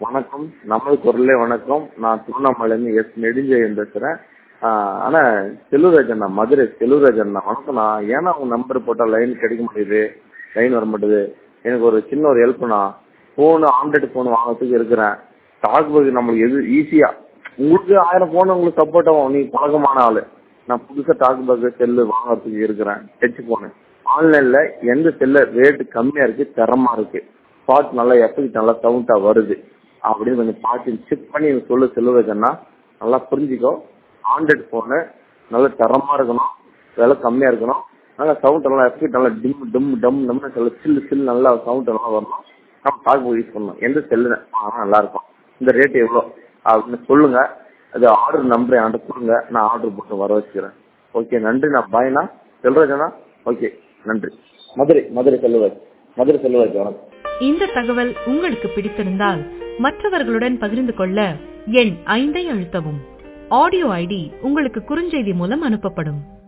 வணக்கம் நமது குரலே வணக்கம் நான் திருவண்ணாமலையிலேருந்து எஸ் நெடுஞ்செழியன் பேசுறேன் ஆஹ் ஆனா செல்வராஜ் அண்ணா மதுரை செல்வராஜ் அண்ணா வணக்கம்ண்ணா ஏன்னா உங்க நம்பர் போட்டா லைன் கிடைக்க மாட்டேங்குது லைன் வர மாட்டேது எனக்கு ஒரு சின்ன ஒரு ஹெல்ப்ண்ணா ஃபோனு ஆண்ட்ராய்டு ஃபோன் வாங்குறதுக்கு இருக்கிறேன் ஸ்டாக் பர்க் நம்மளுக்கு எது ஈஸியா உங்களுக்கு ஆயிரம் ஃபோன் உங்களுக்கு சப்போர்ட் ஆகும் நீங்க பழக்கமான ஆளு நான் புதுசா டாக் பர்க் செல்லு வாங்குறதுக்கு இருக்கிறேன் டச் ஃபோனு ஆன்லைன்ல எந்த செல்லு ரேட்டு கம்மியா இருக்கு தரமா இருக்கு பார்த்து நல்லா எஃபெக்ட் நல்லா சவுண்டா வருது அப்படின்னு கொஞ்சம் பார்த்து செக் பண்ணி எனக்கு சொல்லு செல்லுவதுன்னா நல்லா புரிஞ்சுக்கோ ஆண்ட்ராய்டு ஃபோனு நல்ல தரமா இருக்கணும் விலை கம்மியா இருக்கணும் நல்லா சவுண்ட் நல்லா எஃபெக்ட் நல்லா டிம் டம் டம் டம்னு சொல்ல சில்லு சில்லு நல்லா சவுண்ட் நல்லா வரணும் நம்ம டாக் யூஸ் பண்ணணும் எந்த செல்லு வாங்கினா நல்லா இருக்கும் இந்த ரேட் எவ்வளோ அப்படின்னு சொல்லுங்க அது ஆர்டர் நம்பர் என்கிட்ட கொடுங்க நான் ஆர்டர் போட்டு வர வச்சுக்கிறேன் ஓகே நன்றி நான் பாய்ண்ணா செல்வராஜண்ணா ஓகே நன்றி மதுரை மதுரை செல்வராஜ் மதுரை செல்வராஜ் வணக்கம் இந்த தகவல் உங்களுக்கு பிடித்திருந்தால் மற்றவர்களுடன் பகிர்ந்து கொள்ள எண் ஐந்தை அழுத்தவும் ஆடியோ ஐடி உங்களுக்கு குறுஞ்செய்தி மூலம் அனுப்பப்படும்